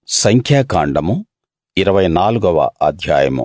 సంఖ్యాకాండము ఇరవై నాలుగవ అధ్యాయము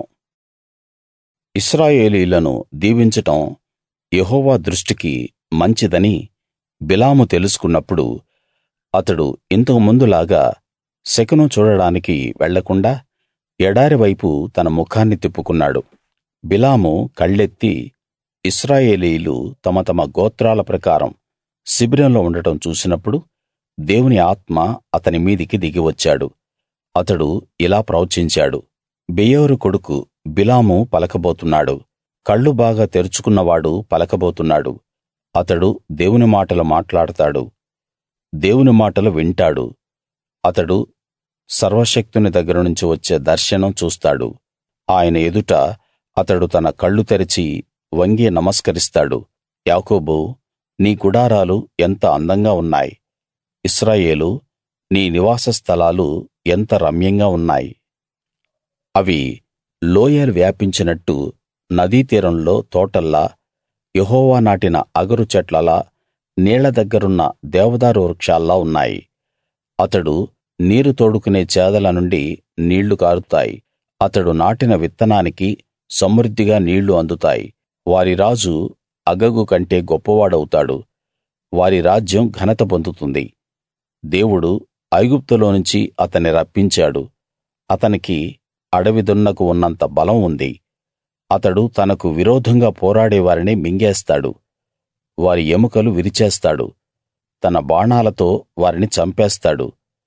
ఇశ్రాయేలీయులను దీవించడం యెహోవా దృష్టికి మంచిదని బిలాము తెలుసుకున్నప్పుడు అతడు ఇంతకు ముందులాగా శకునం చూడడానికి వెళ్ళకుండా ఎడారి వైపు తన ముఖాన్ని తిప్పుకున్నాడు బిలాము కళ్ళెత్తి ఇశ్రాయేలీయులు తమ తమ గోత్రాల ప్రకారం శిబిరంలో ఉండడం చూసినప్పుడు దేవుని ఆత్మ అతని మీదికి దిగి వచ్చాడు అతడు ఇలా ప్రవచించాడు బెయోరు కొడుకు బిలాము పలకబోతున్నాడు కళ్ళు బాగా తెరుచుకున్నవాడు పలకబోతున్నాడు అతడు దేవుని మాటలు మాట్లాడతాడు దేవుని మాటలు వింటాడు అతడు సర్వశక్తుని దగ్గర నుంచి వచ్చే దర్శనం చూస్తాడు ఆయన ఎదుట అతడు తన కళ్ళు తెరిచి వంగి నమస్కరిస్తాడు యాకోబూ నీ గుడారాలు ఎంత అందంగా ఉన్నాయి ఇశ్రాయేలూ నీ నివాస స్థలాలు ఎంత రమ్యంగా ఉన్నాయి అవి లోయలు వ్యాపించినట్టు నదీ తీరంలో తోటల్లా యెహోవా నాటిన అగరు చెట్లలా నీళ్ల దగ్గరున్న దేవదారు వృక్షాల్లా ఉన్నాయి అతడు నీరు తోడుకునే చేదల నుండి నీళ్లు కారుతాయి అతడు నాటిన విత్తనానికి సమృద్ధిగా నీళ్లు అందుతాయి వారి రాజు అగగు కంటే గొప్పవాడవుతాడు వారి రాజ్యం ఘనత పొందుతుంది దేవుడు ఐగుప్తులోనుంచి అతన్ని రప్పించాడు అతనికి అడవి దున్నకు ఉన్నంత బలం ఉంది అతడు తనకు విరోధంగా పోరాడే వారిని మింగేస్తాడు వారి ఎముకలు విరిచేస్తాడు తన బాణాలతో వారిని చంపేస్తాడు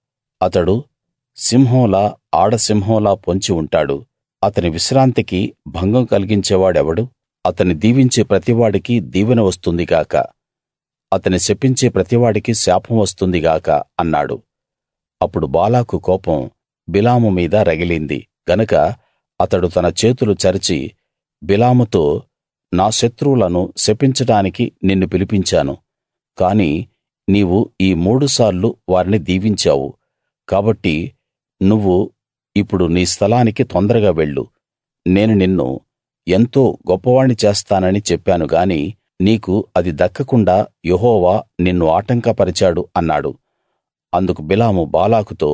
అతడు సింహంలా ఆడసింహంలా పొంచి ఉంటాడు అతని విశ్రాంతికి భంగం కలిగించేవాడెవడు అతన్ని దీవించే ప్రతివాడికి దీవెన వస్తుంది గాక అతని శపించే ప్రతివాడికి శాపం వస్తుంది గాక అన్నాడు అప్పుడు బాలాకు కోపం బిలాము మీద రగిలింది గనక అతడు తన చేతులు చరిచి బిలాముతో నా శత్రువులను శపించడానికి నిన్ను పిలిపించాను కాని నీవు ఈ మూడుసార్లు వారిని దీవించావు కాబట్టి నువ్వు ఇప్పుడు నీ స్థలానికి తొందరగా వెళ్ళు నేను నిన్ను ఎంతో గొప్పవాణ్ణి చేస్తానని చెప్పాను గాని నీకు అది దక్కకుండా యెహోవా నిన్ను ఆటంకపరిచాడు అన్నాడు అందుకు బిలాము బాలాకుతో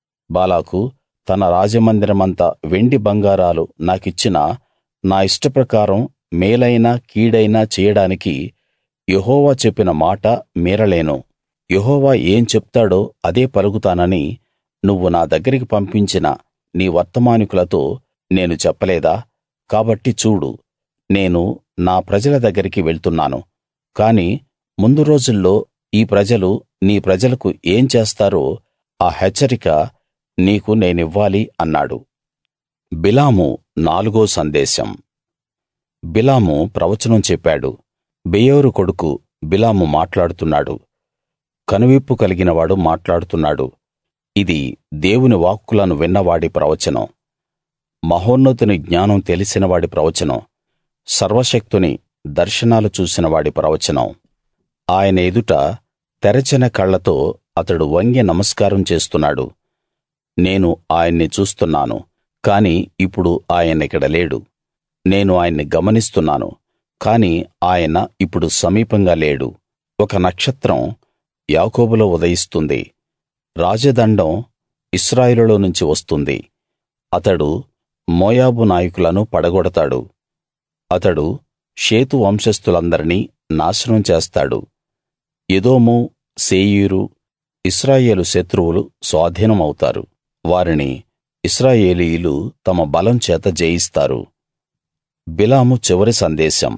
బాలాకు తన రాజమందిరమంత వెండి బంగారాలు నాకిచ్చినా నా ఇష్టప్రకారం మేలైనా కీడైనా చేయడానికి యెహోవా చెప్పిన మాట మీరలేను యెహోవా ఏం చెప్తాడో అదే పలుకుతానని నువ్వు నా దగ్గరికి పంపించిన నీ వర్తమానికులతో నేను చెప్పలేదా కాబట్టి చూడు నేను నా ప్రజల దగ్గరికి వెళ్తున్నాను కాని ముందు రోజుల్లో ఈ ప్రజలు నీ ప్రజలకు ఏం చేస్తారో ఆ హెచ్చరిక నీకు నేనివ్వాలి అన్నాడు బిలాము నాలుగో సందేశం బిలాము ప్రవచనం చెప్పాడు బెయోరు కొడుకు బిలాము మాట్లాడుతున్నాడు కనువిప్పు కలిగినవాడు మాట్లాడుతున్నాడు ఇది దేవుని వాక్కులను విన్నవాడి ప్రవచనం మహోన్నతుని జ్ఞానం తెలిసినవాడి ప్రవచనం సర్వశక్తుని దర్శనాలు చూసిన వాడి ప్రవచనం ఆయన ఎదుట తెరచిన కళ్ళతో అతడు వంగి నమస్కారం చేస్తున్నాడు నేను ఆయన్ని చూస్తున్నాను కాని ఇప్పుడు ఆయనిక్కడ లేడు నేను ఆయన్ని గమనిస్తున్నాను కాని ఆయన ఇప్పుడు సమీపంగా లేడు ఒక నక్షత్రం యాకోబులో ఉదయిస్తుంది రాజదండం ఇశ్రాయేలులో నుంచి వస్తుంది అతడు మోయాబు నాయకులను పడగొడతాడు అతడు షేతు వంశస్థులందరినీ నాశనం చేస్తాడు ఎదోము శేయీరు ఇశ్రాయేలు శత్రువులు స్వాధీనమవుతారు వారిని ఇశ్రాయేలీయులు తమ బలం చేత జయిస్తారు బిలాము చివరి సందేశం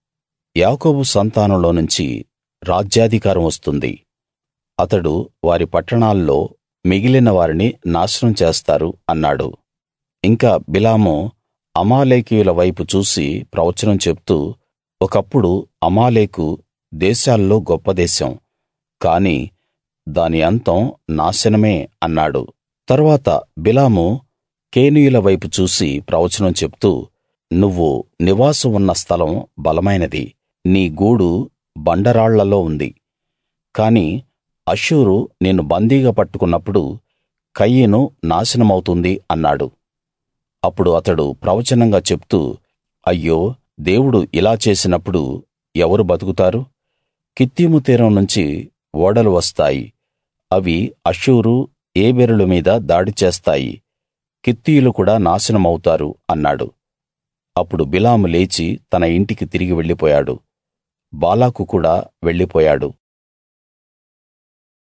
యాకోబు సంతానంలో నుంచి రాజ్యాధికారం వస్తుంది అతడు వారి పట్టణాల్లో మిగిలిన వారిని నాశనం చేస్తారు అన్నాడు ఇంకా బిలాము అమాలేకీయుల వైపు చూసి ప్రవచనం చెప్తూ ఒకప్పుడు అమాలేకు దేశాల్లో గొప్ప దేశం కాని దాని అంతం నాశనమే అన్నాడు తరువాత బిలాము కేనీయుల వైపు చూసి ప్రవచనం చెప్తూ నువ్వు నివాసం ఉన్న స్థలం బలమైనది నీ గూడు బండరాళ్లలో ఉంది కాని అష్షూరు నిన్ను బందీగా పట్టుకున్నప్పుడు కయీను నాశనమవుతుంది అన్నాడు అప్పుడు అతడు ప్రవచనంగా చెప్తూ అయ్యో దేవుడు ఇలా చేసినప్పుడు ఎవరు బతుకుతారు కిత్తీము తీరం నుంచి ఓడలు వస్తాయి అవి అష్షూరు ఏబెరుల మీద దాడి చేస్తాయి కిత్తీయులు కూడా నాశనమవుతారు అన్నాడు అప్పుడు బిలాము లేచి తన ఇంటికి తిరిగి వెళ్ళిపోయాడు బాలాకు కూడా వెళ్ళిపోయాడు